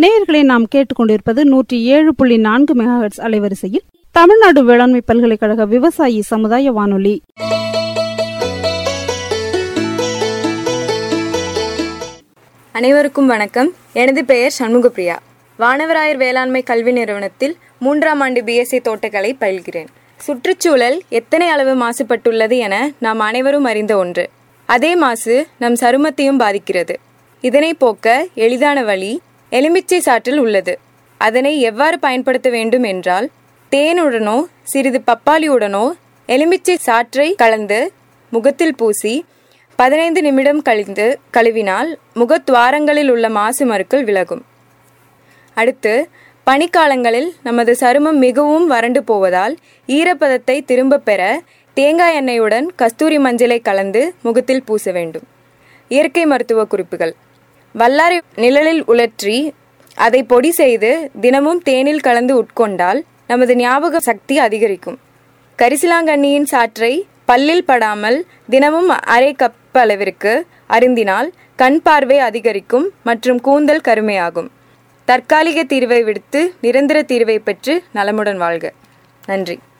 நேயர்களை நாம் கேட்டுக்கொண்டிருப்பது நூற்றி ஏழு புள்ளி நான்கு மெகாஹெட்ஸ் அலைவரிசையில் தமிழ்நாடு வேளாண்மை பல்கலைக்கழக விவசாயி சமுதாய வானொலி அனைவருக்கும் வணக்கம் எனது பெயர் சண்முகப்பிரியா வானவராயர் வேளாண்மை கல்வி நிறுவனத்தில் மூன்றாம் ஆண்டு பிஎஸ்சி தோட்டக்கலை பயில்கிறேன் சுற்றுச்சூழல் எத்தனை அளவு மாசுபட்டுள்ளது என நாம் அனைவரும் அறிந்த ஒன்று அதே மாசு நம் சருமத்தையும் பாதிக்கிறது இதனை போக்க எளிதான வழி எலுமிச்சை சாற்றில் உள்ளது அதனை எவ்வாறு பயன்படுத்த வேண்டும் என்றால் தேனுடனோ சிறிது பப்பாளியுடனோ எலுமிச்சை சாற்றை கலந்து முகத்தில் பூசி பதினைந்து நிமிடம் கழிந்து கழுவினால் முகத்வாரங்களில் உள்ள மாசு மருக்கள் விலகும் அடுத்து பனிக்காலங்களில் நமது சருமம் மிகவும் வறண்டு போவதால் ஈரப்பதத்தை திரும்பப் பெற தேங்காய் எண்ணெயுடன் கஸ்தூரி மஞ்சளை கலந்து முகத்தில் பூச வேண்டும் இயற்கை மருத்துவ குறிப்புகள் வல்லாரை நிழலில் உலற்றி அதை பொடி செய்து தினமும் தேனில் கலந்து உட்கொண்டால் நமது ஞாபக சக்தி அதிகரிக்கும் கரிசிலாங்கண்ணியின் சாற்றை பல்லில் படாமல் தினமும் அரை கப் அளவிற்கு அருந்தினால் கண் பார்வை அதிகரிக்கும் மற்றும் கூந்தல் கருமையாகும் தற்காலிக தீர்வை விடுத்து நிரந்தர தீர்வை பெற்று நலமுடன் வாழ்க நன்றி